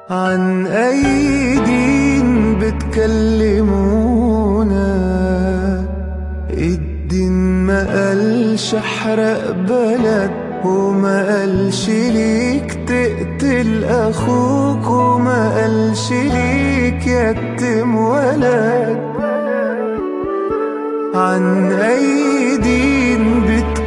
عن أي دين بتكلمونا الدين ما قالش احرق بلد وما قالش ليك تقتل أخوك وما قالش ليك يتم ولد عن أي دين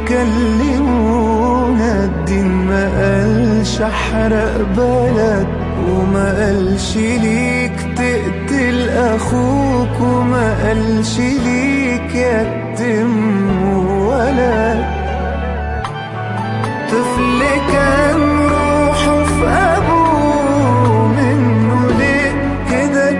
بتكلمونا الدين ما قالش احرق بلد وما قالش ليك تقتل أخوك وما قالش ليك يتم ولد طفل كان روحه في أبوه منه ليه كده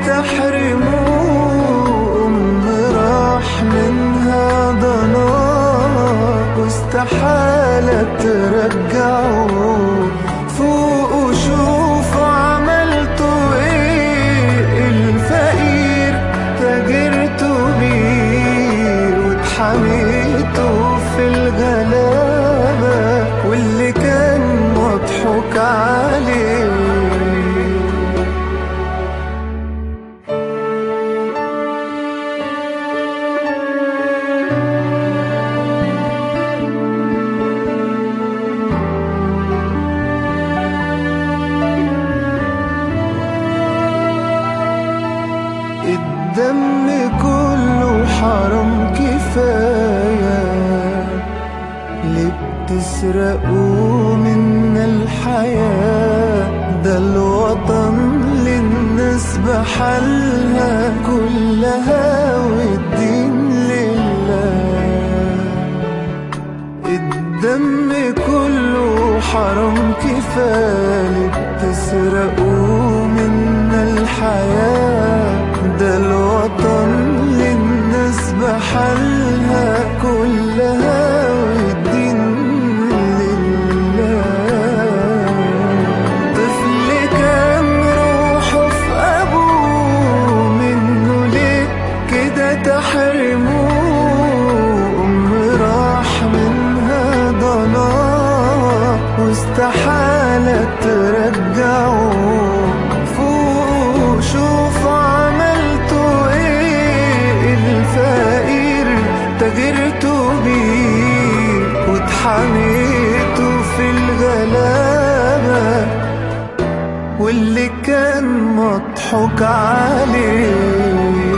تحرموه أم راح منها ضناك واستحالة ترجعوه فوقوا شوفوا عملتوا ايه الفقير تاجرتوا بيه واتحميتوا في الغلابة واللي كان مضحوك عليه الدم كله حرام كفاية اللي بتسرقوا منا الحياة ده الوطن للناس بحالها كلها والدين لله الدم كله حرام كفاية بتسرقوا منا الحياة ده الوطن للناس بحالها كلها والدين لله طفل كان روحه في أبوه منه ليه كده تحرموه أم راح منها ضناه واستحالة ترجعوه فوق شوف عملتوا ايه الفقير تاجرتوا بيه واتحميتوا في الغلابة واللي كان مضحوك عليه